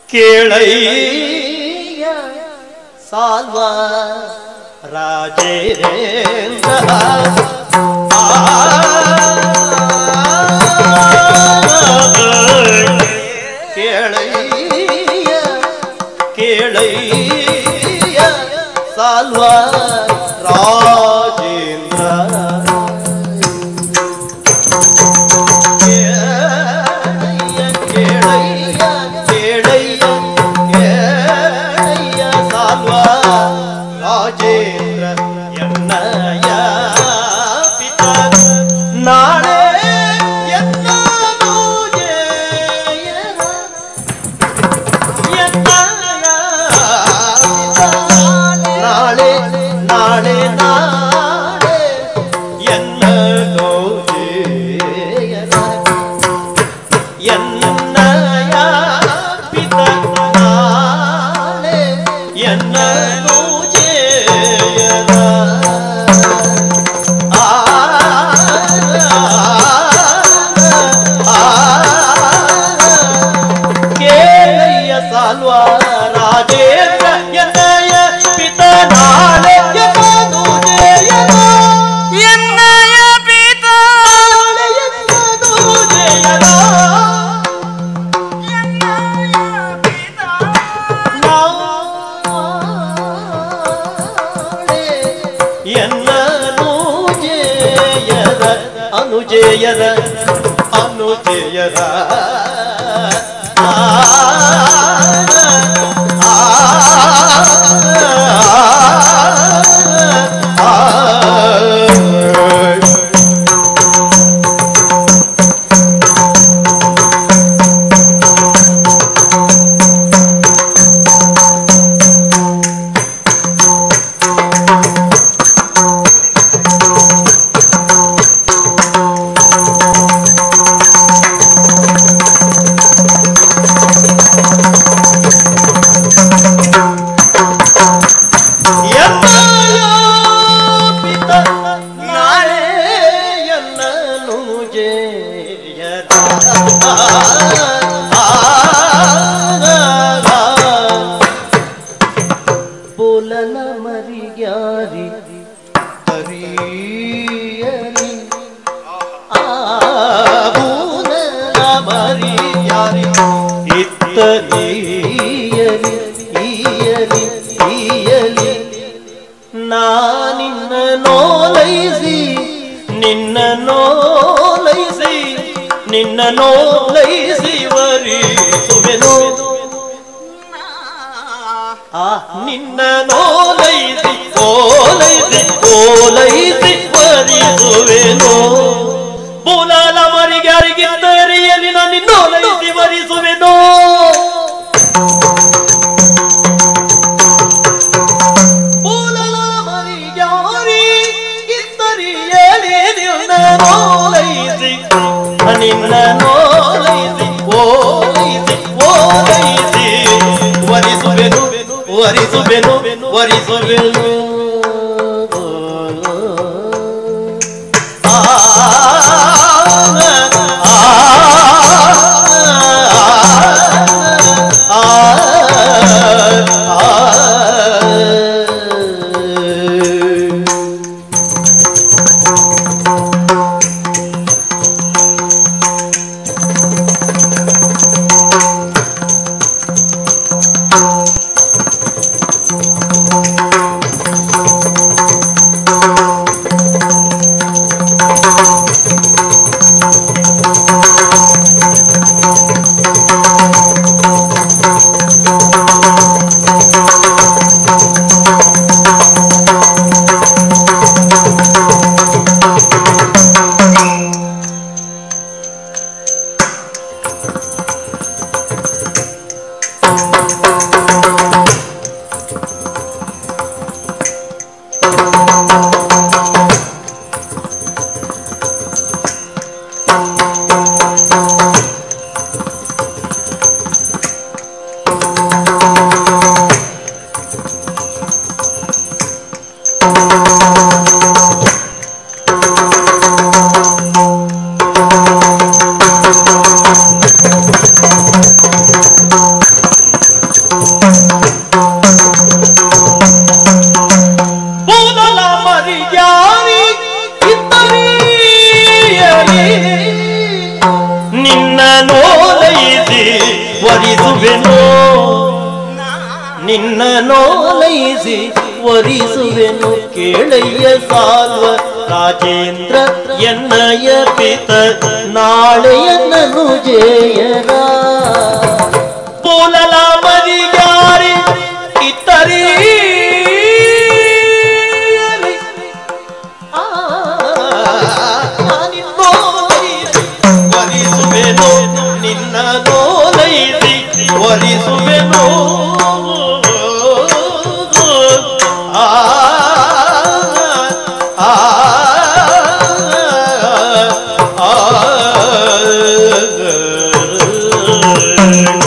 ಕೇಳಯ್ಯ ಸಾಲ್ವ ರಾಜೇಂದ್ರ ಕೇಳಯ್ಯ ಕೇಳಯ್ಯ ಸಾಲ್ವ ರಾಜೇಂದ್ರ ಕೇಳಯ್ಯ ಕೇಳಯ್ಯ ಕೇಳಯ್ಯ ಕೇಳಯ್ಯ ಸಾಲ್ವ ರಾಜೇಂದ್ರ ಎನ್ನಯ ಪಿತ ನಾಳೆ ಎನ್ನನು ಜಯರ ಎನ್ನಯ ಪಿತ ನಾಳೆ ನಾಳೆ ನಾಳೆ ಎನ್ನನು ಜಯರ ಎನ್ನಯ ಪಿತ ನಾಳೆ ಎನ್ನನು ಜಯದ ಆ ಕೇಳಯ್ಯ ಸಾಲ್ವ ರಾಜೇಂದ್ರ ಎನ್ನಯ ಪಿತ ನಾಳೆ ಎನ್ನನು ಜಯದ ಎನ್ನಯ ಪಿತ ನಾಳೆ ಎನ್ನನು ಜಯದ ಎನ್ನನು ಜೇಯದ ಅನುಜೇಯದ ಅನುಜೇಯದ ಆ, ಆ, ಆ, ಆ. ಎನ್ನಯ ಪಿತ ನಾಳೆ ಎನ್ನನು ಜೇಯದ ಬೋಲನ ಮರಿಯಾರಿ ಹರಿಯರಿ ಆ ಬೋಲನ ಮರಿಯಾರಿ ಇತ್ತರಿಯರಿ ಈಯಲಿ ಈಯಲಿ ನಾನಿನ್ನ ನೋಲೈಸಿ ನಿನ್ನ ನೋಲೈಸಿ ನಿನ್ನ ನೋಲೈಸಿ ವರಿಸುವೆನು ಆ ನಿನ್ನ ನೋಲೈಸಿ ಓಲೈಸಿ ಓಲೈಸಿ ವರಿಸುವೆನು ಬೂಲಾಲ ಮರಿಗಾರಿಗಿದ್ದರಿಯಲಿ ನಾನು ನಿನ್ನೋಲೈಸಿ ವರಿಸುವೆನು ಮೂಲಲ ಮರಿಯಾರಿ ಇತ್ತರಿಯಲಿ ನಿನ್ನ ನೋಲೈಸಿ ನಿನ್ನ ನೋಲೈಸಿ ಓಲೈಸಿ ಓಲೈಸಿ ವರಿಸುವೆನು ವರಿಸುವೆನು ವರಿಸುವೆನು ಆ ಆ ವರಿಸುವೆನೋ ನಿನ್ನ ನೋಲೈಸಿ ವರಿಸುವೆನು ಕೇಳಯ್ಯ ಸಾಲ್ವ ರಾಜೇಂದ್ರ ಎನ್ನಯ ಪಿತ ನಾಳೆಯನ್ನನು ಜಯರ ಪೋಲಲ ಮರಿಗಾರಿ ಇತರಿ ವರಿಸುವೆನು ನಿನ್ನ ನೋಲೈಸಿ ವರಿಸುವೆನು ಆ ಆ ಆ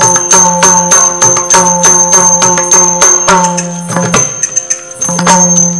Thank